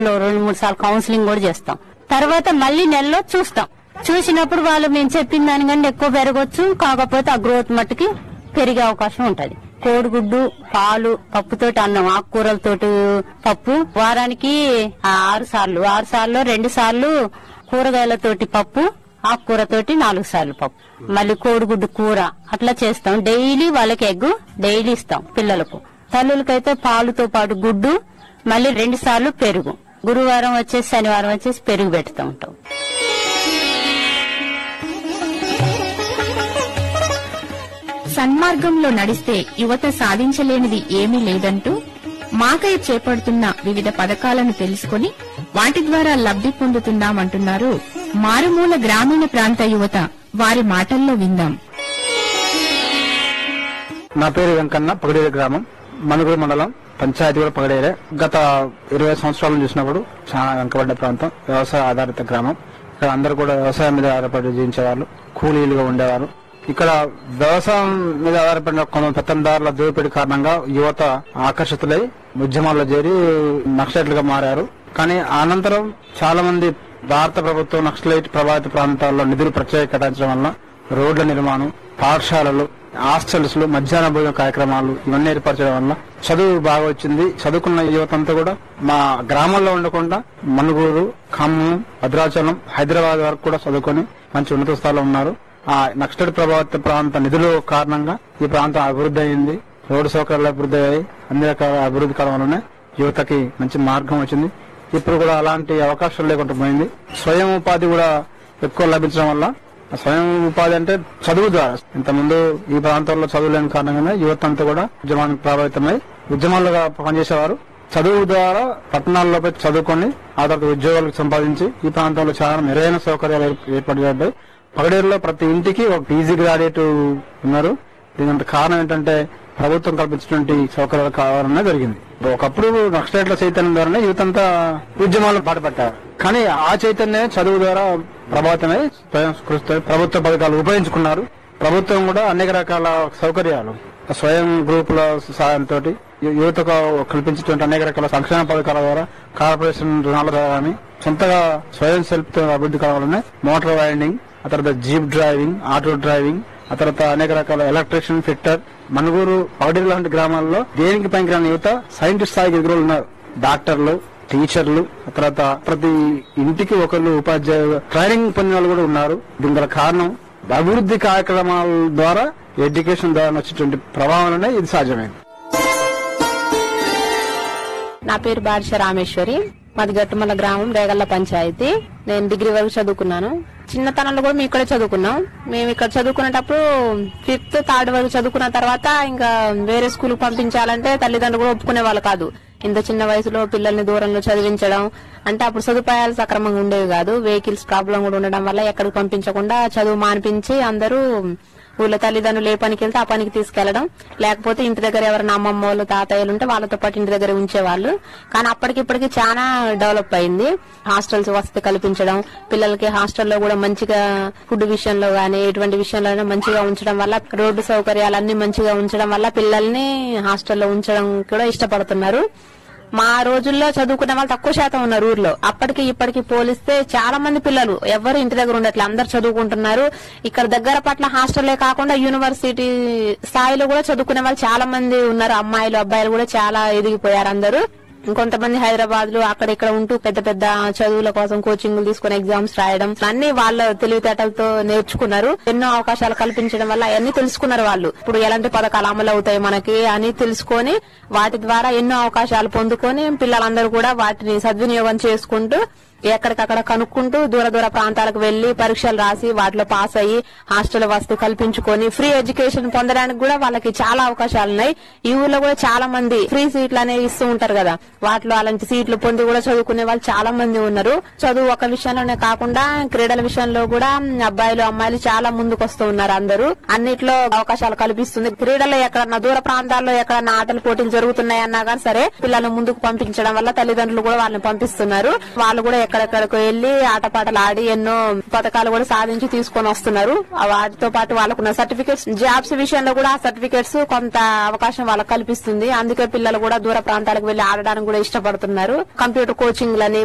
లో రెండు మూడు సార్లు కౌన్సిలింగ్ కూడా చేస్తాం తర్వాత మళ్ళీ నెలలో చూస్తాం చూసినప్పుడు వాళ్ళు మేము చెప్పిన దానికంటే ఎక్కువ పెరగొచ్చు కాకపోతే ఆ గ్రోత్ మట్టుకి పెరిగే అవకాశం ఉంటది కోడిగుడ్డు పాలు పప్పుతోటి అన్నం ఆకుకూరలతోటి పప్పు వారానికి ఆ ఆరు సార్లు ఆరు సార్లు రెండు సార్లు కూరగాయలతోటి పప్పు ఆకుకూరతోటి నాలుగు సార్లు పప్పు మళ్ళీ కోడిగుడ్డు కూర అట్లా చేస్తాం డైలీ వాళ్ళకి ఎగ్ డైలీ ఇస్తాం పిల్లలకు తల్లులకైతే పాలుతో పాటు గుడ్డు మళ్ళీ రెండు సార్లు పెరుగు గురువారం వచ్చేసి శనివారం వచ్చేసి పెరుగు పెడుతూ ఉంటాం సన్మార్గంలో నడిస్తే యువత సాధించలేనిది ఏమీ లేదంటూ మాకయ్య చేపడుతున్న వివిధ పథకాలను తెలుసుకుని వాటి ద్వారా లబ్ధి పొందుతున్నామంటున్నారు మారుమూల గ్రామీణ ప్రాంత యువత వారి మాటల్లో విందాం నా పేరు వెంకన్న పగడేరు గ్రామం మనుగురు మండలం పంచాయతీ కూడా పగడేరే గత ఇరవై సంవత్సరాలు చూసినప్పుడు చాలా వెనుకబడ్డ ప్రాంతం వ్యవసాయ ఆధారిత గ్రామం ఇక్కడ అందరూ కూడా వ్యవసాయం మీద ఆధారపడి జీవించేవాళ్ళు కూలీలుగా ఉండేవారు ఇక్కడ వ్యవసాయం మీద ఆధారపడిన కొంత పెత్తందారుల దోపిడీ కారణంగా యువత ఆకర్షితులై ఉద్యమాల్లో చేరి నక్సలైట్లుగా మారారు కానీ అనంతరం చాలా మంది భారత ప్రభుత్వం నక్సలైట్ ప్రభావిత ప్రాంతాల్లో నిధులు ప్రత్యేక కేటాయించడం వల్ల రోడ్ల నిర్మాణం పాఠశాలలు హాస్టల్స్ లో మధ్యాహ్న భోజన కార్యక్రమాలు ఇవన్నీ ఏర్పరచడం వల్ల చదువు బాగా వచ్చింది చదువుకున్న యువత అంతా కూడా మా గ్రామంలో ఉండకుండా మనుగూరు ఖమ్మం భద్రాచలం హైదరాబాద్ వరకు కూడా చదువుకొని మంచి ఉన్నత స్థాయిలో ఉన్నారు ఆ నక్సలైట్ ప్రభావిత ప్రాంత నిధుల కారణంగా ఈ ప్రాంతం అభివృద్ధి అయింది రోడ్డు సౌకర్యాలు అభివృద్ధి అయ్యాయి అన్ని రకాల అభివృద్ధి కావడం వల్లనే యువతకి మంచి మార్గం వచ్చింది ఇప్పుడు కూడా అలాంటి అవకాశాలు లేకుండా పోయింది స్వయం ఉపాధి కూడా ఎక్కువ లభించడం వల్ల ఆ స్వయం ఉపాధి అంటే చదువు ద్వారా ఇంతకుముందు ఈ ప్రాంతాల్లో చదువు లేని కారణంగానే యువత అంతా కూడా ఉద్యమానికి ప్రభావితమై ఉద్యమాలుగా పనిచేసేవారు చదువు ద్వారా పట్టణాల్లో పోయి చదువుకొని ఆ తర్వాత ఉద్యోగాలకు సంపాదించి ఈ ప్రాంతంలో చాలా మెరుగైన సౌకర్యాలు ఏర్ప- ఏర్పడ్డాయి పగడేరులో ప్రతి ఇంటికి ఒక పీజీ గ్రాడ్యుయేట్ ఉన్నారు దీనికి కారణం ఏంటంటే ప్రభుత్వం కల్పించినటువంటి సౌకర్యాలు కావాలనే జరిగింది ఒకప్పుడు నక్సలైట్ల చైతన్యం ద్వారానే యువత అంతా ఉద్యమాలు పాటుపట్టారు కానీ ఆ చైతన్యం చదువు ద్వారా ప్రభావితమై స్వయం కృషితో ప్రభుత్వ పథకాలు ఉపయోగించుకున్నారు ప్రభుత్వం కూడా అనేక రకాల సౌకర్యాలు స్వయం గ్రూపుల సహాయంతో యువతకు కల్పించేటువంటి అనేక రకాల సంక్షేమ పథకాల ద్వారా కార్పొరేషన్ రుణాల ద్వారా కానీ సొంతగా స్వయం సెల్ఫ్ తో అభివృద్ధి కావాలని మోటార్ వైండింగ్ ఆ తర్వాత జీప్ డ్రైవింగ్ ఆటో డ్రైవింగ్ ఆ తర్వాత అనేక రకాల ఎలక్ట్రీషియన్ ఫిట్టర్ మనుగూరు పగడేరు లాంటి గ్రామాల్లో దేనికి పనికిరాని యువత సైంటిస్ట్ స్థాయికి ఎదుగులు ఉన్నారు డాక్టర్లు టీచర్లు ఆ తర్వాత ప్రతి ఇంటికి ఒకళ్ళు ఉపాధ్యాయులు ట్రైనింగ్ పొందిన వాళ్ళు కూడా ఉన్నారు దీనికి గల కారణం అభివృద్ధి కార్యక్రమాల ద్వారా ఎడ్యుకేషన్ ద్వారా వచ్చేటువంటి ప్రభావాలనే ఇది సాధ్యమైంది నా పేరు బారిష రామేశ్వరి మాది గట్టుమల్ల గ్రామం రేగల్ల పంచాయతీ నేను డిగ్రీ వరకు చదువుకున్నాను చిన్నతనంలో కూడా మేము ఇక్కడే చదువుకున్నాం మేము ఇక్కడ చదువుకునేటప్పుడు ఫిఫ్త్ థర్డ్ వరకు చదువుకున్న తర్వాత ఇంకా వేరే స్కూల్ పంపించాలంటే తల్లిదండ్రులు కూడా ఒప్పుకునే వాళ్ళు కాదు ఇంత చిన్న వయసులో పిల్లల్ని దూరంలో చదివించడం అంటే అప్పుడు సదుపాయాలు సక్రమంగా ఉండేవి కాదు వెహికల్స్ ప్రాబ్లం కూడా ఉండడం వల్ల ఎక్కడికి పంపించకుండా చదువు మానిపించి అందరూ ఊళ్ళో తల్లిదండ్రులు ఏ పనికి వెళ్తే ఆ పనికి తీసుకెళ్లడం లేకపోతే ఇంటి దగ్గర ఎవరైనా అమ్మమ్మ వాళ్ళు తాతయ్యలు ఉంటే వాళ్ళతో పాటు ఇంటి దగ్గర ఉంచేవాళ్ళు కానీ అప్పటికి ఇప్పటికి చాలా డెవలప్ అయింది హాస్టల్స్ వసతి కల్పించడం పిల్లలకి హాస్టల్లో కూడా మంచిగా ఫుడ్ విషయంలో గానీ ఎటువంటి విషయంలో మంచిగా ఉంచడం వల్ల రోడ్డు సౌకర్యాలు అన్ని మంచిగా ఉంచడం వల్ల పిల్లల్ని హాస్టల్లో ఉంచడం కూడా ఇష్టపడుతున్నారు మా రోజుల్లో చదువుకునే వాళ్ళు తక్కువ శాతం ఉన్నారు ఊర్లో అప్పటికి ఇప్పటికి పోలిస్తే చాలా మంది పిల్లలు ఎవరు ఇంటి దగ్గర ఉండట్లే అందరు చదువుకుంటున్నారు ఇక్కడ దగ్గర పట్ల హాస్టల్లే కాకుండా యూనివర్సిటీ స్థాయిలో కూడా చదువుకునే వాళ్ళు చాలా మంది ఉన్నారు అమ్మాయిలు అబ్బాయిలు కూడా చాలా ఎదిగిపోయారు అందరూ ఇంకొంతమంది హైదరాబాద్ లో అక్కడ ఇక్కడ ఉంటూ పెద్ద పెద్ద చదువుల కోసం కోచింగ్లు తీసుకుని ఎగ్జామ్స్ రాయడం అన్ని వాళ్ళ తెలివితేటలతో నేర్చుకున్నారు ఎన్నో అవకాశాలు కల్పించడం వల్ల అవన్నీ తెలుసుకున్నారు వాళ్ళు ఇప్పుడు ఎలాంటి పథకాలు అమలు అవుతాయి మనకి అని తెలుసుకొని వాటి ద్వారా ఎన్నో అవకాశాలు పొందుకొని పిల్లలందరూ కూడా వాటిని సద్వినియోగం చేసుకుంటూ ఎక్కడికక్కడ కనుక్కుంటూ దూర దూర ప్రాంతాలకు వెళ్లి పరీక్షలు రాసి వాటిలో పాస్ అయ్యి హాస్టల్ వసతి కల్పించుకొని ఫ్రీ ఎడ్యుకేషన్ పొందడానికి కూడా వాళ్ళకి చాలా అవకాశాలు ఉన్నాయి ఈ ఊర్లో కూడా చాలా మంది ఫ్రీ సీట్లు అనేవి ఇస్తూ ఉంటారు కదా వాటిలో అలాంటి సీట్లు పొంది కూడా చదువుకునే వాళ్ళు చాలా మంది ఉన్నారు చదువు ఒక విషయంలోనే కాకుండా క్రీడల విషయంలో కూడా అబ్బాయిలు అమ్మాయిలు చాలా ముందుకు వస్తూ ఉన్నారు అందరూ అన్నిట్లో అవకాశాలు కల్పిస్తుంది క్రీడల్లో ఎక్కడన్నా దూర ప్రాంతాల్లో ఎక్కడన్నా ఆటల పోటీలు జరుగుతున్నాయన్నా కానీ సరే పిల్లల్ని ముందుకు పంపించడం వల్ల తల్లిదండ్రులు కూడా వాళ్ళని పంపిస్తున్నారు వాళ్ళు కూడా ఎక్కడెక్కడికి వెళ్లి ఆటపాటలు ఆడి ఎన్నో పథకాలు కూడా సాధించి తీసుకొని వస్తున్నారు ఆ వాటితో పాటు వాళ్ళకున్న సర్టిఫికేట్స్ జాబ్స్ విషయంలో కూడా ఆ సర్టిఫికేట్స్ కొంత అవకాశం వాళ్ళకి కల్పిస్తుంది అందుకే పిల్లలు కూడా దూర ప్రాంతాలకు వెళ్లి ఆడడానికి కూడా ఇష్టపడుతున్నారు కంప్యూటర్ కోచింగ్ లని